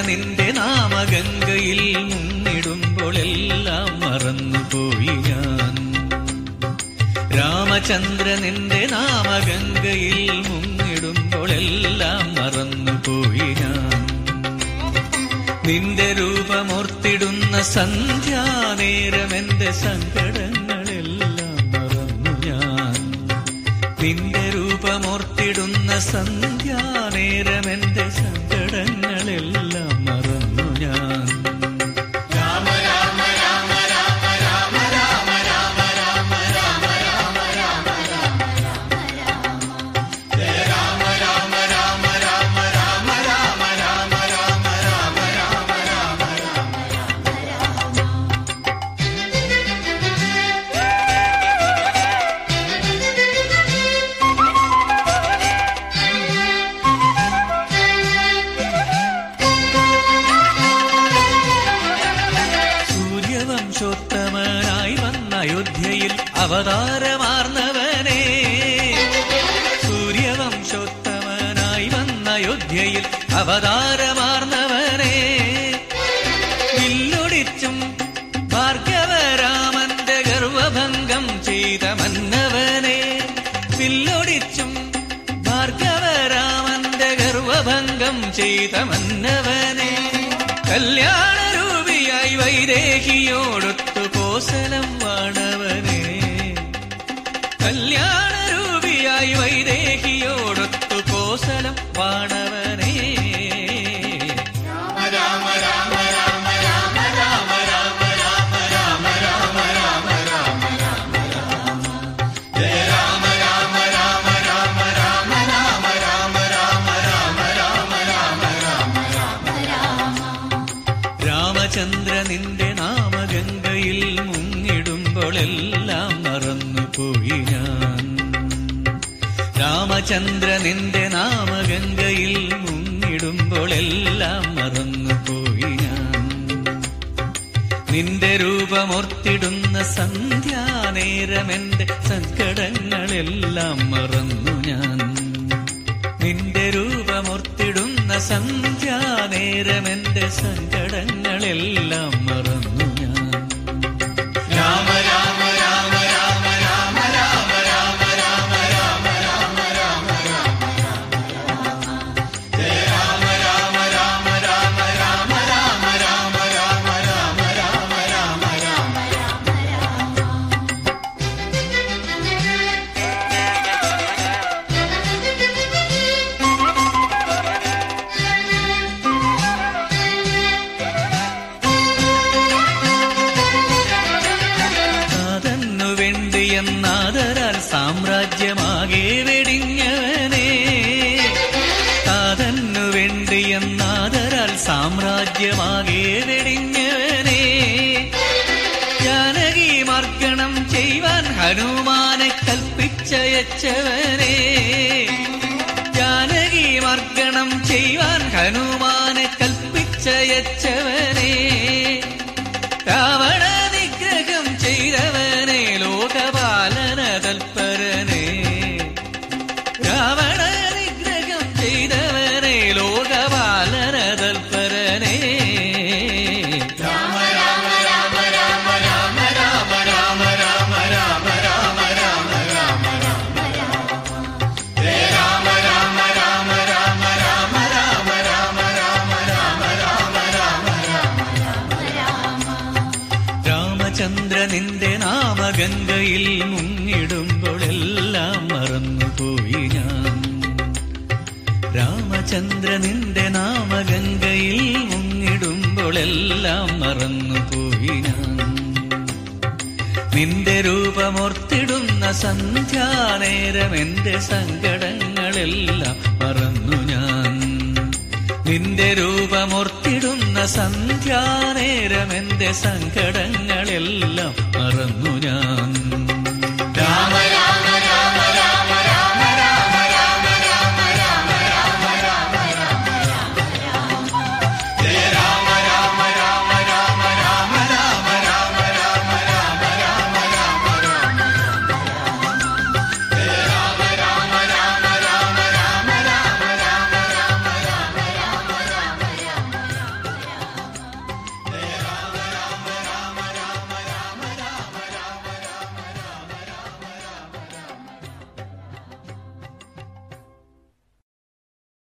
നിന്റെ നാമഗംഗയിൽ മുങ്ങിടുമ്പോഴെല്ലാം മറന്നുപോയി ഞാൻ രാമചന്ദ്ര നിന്റെ നാമഗംഗയിൽ മുങ്ങിടുമ്പോഴെല്ലാം മറന്നുപോയി ഞാൻ നിന്റെ രൂപമോർത്തിടുന്ന സന്ധ്യാനേരം എന്റെ സങ്കടങ്ങളെല്ലാം മറന്നു ഞാൻ നിന്റെ രൂപമോർത്തിടുന്ന സന്ധ്യാനേരം എന്റെ സങ്കടങ്ങളെല്ലാം മറന്നു ഞാൻ സൂര്യവംശോത്തമനായി വന്ന അയോധ്യയിൽ അവതാരമാർന്നവനെ സൂര്യവംശോത്തമനായി വന്ന അയോധ്യയിൽ അവതാരമാർന്നവനെ വില്ലൊടിച്ചും ഭാർഗവരാമന്റെ ഗർവഭംഗം ചെയ്ത മന്നവനെ വില്ലൊടിച്ചും ഭാർഗവരാമന്റെ ഗർവഭംഗം ചെയ്ത മന്നവനെ കല്യാണരൂപിയായി വൈദേഹിയോടൊത്തു കോസലം വാണവനെ കല്യാണരൂപിയായി വൈദേഹിയോടൊത്തു കോസലം വാണവനെ രാമചന്ദ്ര നിന്റെ നാമഗംഗയിൽ മുങ്ങിടുമ്പോഴെല്ലാം മറന്നുപോയി ഞാൻ രാമചന്ദ്ര നിന്റെ നാമഗംഗയിൽ മുങ്ങിടുമ്പോഴെല്ലാം മറന്നുപോയി ഞാൻ നിന്റെ രൂപമോർത്തിടുന്ന സന്ധ്യാനേരം എന്റെ സങ്കടങ്ങളെല്ലാം മറന്നു ഞാൻ നിന്റെ രൂപമോർത്തിടുന്ന സന്ധ്യാനേരം എന്റെ സങ്കടങ്ങളെല്ലാം മറന്നു ഞാൻ രാമ രാമ രാമ രാമ രാമ രാമ രാമ രാമ രാമ രാമ രാമ ജയ രാമ രാമ രാമ രാമ രാമ രാമ രാമ രാമ രാമ രാമ രാമ രാമ അതന്നു വേണ്ടിയെന്നാദരാൽ സാമ്രാജ്യമാകെ വെടിഞ്ഞവനെ അതന്നു വേണ്ടിയെന്നാദരാൽ സാമ്രാജ്യമാകെ വെടിഞ്ഞവനെ ജാനകി മർഗണം ചെയ്യുവാൻ ഹനുമാനെ കൽപ്പിച്ചയച്ചവനെ ജാനകി മർഗണം ചെയ്യുവാൻ ഹനുമാനെ കൽപ്പിച്ചയച്ചവനെ രാവണ നിഗ്രഹം ചെയ്തവനെ ലോകപാലന തൽപരനെ രാവണ നിഗ്രഹം ചെയ്തവനെ ലോകപാലന തൽപരനെ രാമ രാമ രാമ രാമ രാമ രാമ രാമ രാമ രാമ രാമ രാമ രാമ ജയ രാമ രാമ രാമ രാമ രാമ രാമ രാമ രാമ രാമ രാമ രാമ രാമചന്ദ്ര നിന്റെ നാമഗംഗയിൽ മുങ്ങിടുമ്പോഴെല്ലാം മറന്നുപോയി ഞാൻ രാമചന്ദ്ര നിന്റെ നാമഗംഗയിൽ മുങ്ങിടുമ്പോഴെല്ലാം മറന്നുപോയി ഞാൻ നിന്റെ രൂപമോർത്തിടുന്ന സന്ധ്യാനേരം എന്റെ സങ്കടങ്ങളെല്ലാം മറന്നു ഞാൻ നിന്റെ രൂപമോർത്തിടുന്ന സന്ധ്യാനേരം എന്റെ സങ്കടങ്ങളെല്ലാം മറന്നു ഞാൻ